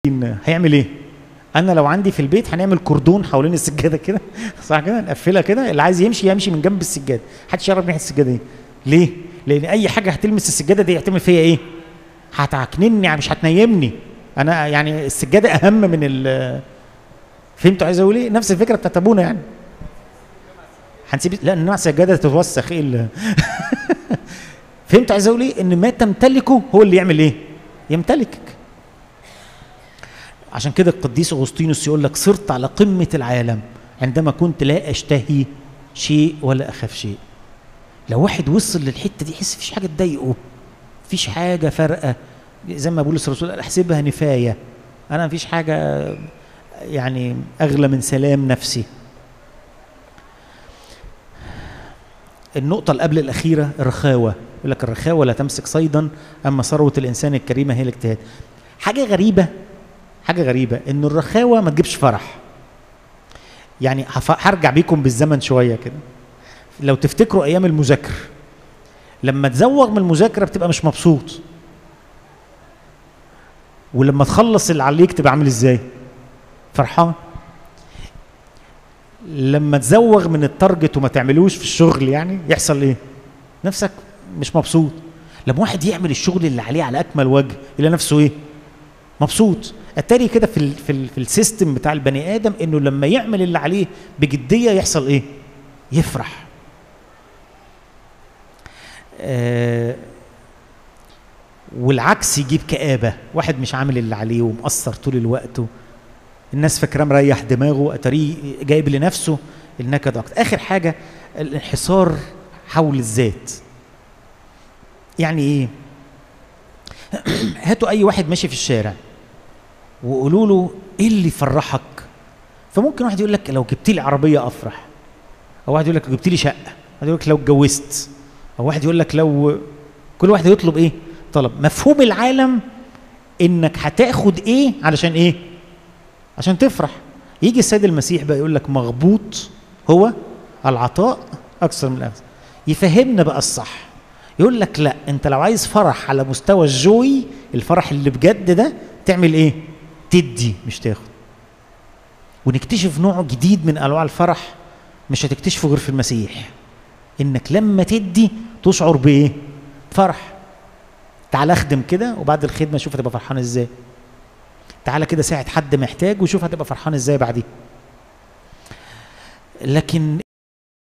هيعمل ايه انا لو عندي في البيت هنعمل كردون حوالين السجاده كده صح كده نقفلها كده اللي عايز يمشي يمشي من جنب السجاده محدش يقرب ناحيه السجاده دي ليه لان اي حاجه هتلمس السجاده دي هتعمل فيا ايه هتعكنني مش هتنيمني انا يعني السجاده اهم من ال فهمتوا عايز اقول ايه نفس الفكره بتاعت ابونا يعني هنسيب لا نوع السجاده تتوسخ ايه اللي فهمت عايز اقول ايه ان ما تمتلكه هو اللي يعمل ايه يمتلكك عشان كده القديس اغسطينوس يقول لك صرت على قمه العالم عندما كنت لا اشتهي شيء ولا اخاف شيء لو واحد وصل للحته دي يحس مفيش حاجه تضايقه مفيش حاجه فارقه زي ما بولس الرسول قال احسبها نفايه انا مفيش حاجه يعني اغلى من سلام نفسي النقطة اللي قبل الأخيرة الرخاوة يقول لك الرخاوة لا تمسك صيدا أما ثروة الإنسان الكريمة هي الاجتهاد حاجة غريبة حاجة غريبة إن الرخاوة ما تجيبش فرح يعني هرجع بيكم بالزمن شوية كده لو تفتكروا أيام المذاكرة لما تزوغ من المذاكرة بتبقى مش مبسوط ولما تخلص اللي عليك تبقى عامل ازاي فرحان لما تزوغ من التارجت وما تعملوش في الشغل يعني يحصل ايه نفسك مش مبسوط لما واحد يعمل الشغل اللي عليه على اكمل وجه يلاقي نفسه ايه مبسوط اتاري كده في ال في, ال في السيستم بتاع البني ادم انه لما يعمل اللي عليه بجديه يحصل ايه يفرح آه والعكس يجيب كآبة واحد مش عامل اللي عليه ومقصر طول الوقت الناس فاكراه مريح دماغه اتاريه جايب لنفسه النكد اكتر اخر حاجه الانحصار حول الذات يعني ايه هاتوا اي واحد ماشي في الشارع وقولوا له ايه اللي يفرحك فممكن واحد يقول لك لو جبت لي عربيه افرح او واحد يقول لك لو جبت لي شقه واحد يقول لك لو اتجوزت او واحد يقول لك لو كل واحد يطلب ايه طلب مفهوم العالم انك هتاخد ايه علشان ايه عشان تفرح يجي السيد المسيح بقى يقول لك مغبوط هو العطاء اكثر من الاخذ يفهمنا بقى الصح يقول لك لا انت لو عايز فرح على مستوى الجوي الفرح اللي بجد ده تعمل ايه تدي مش تاخد ونكتشف نوع جديد من انواع الفرح مش هتكتشفه غير في المسيح انك لما تدي تشعر بايه فرح تعال اخدم كده وبعد الخدمه شوف هتبقى فرحان ازاي تعالى كده ساعد حد محتاج وشوف هتبقى فرحان ازاي بعديه لكن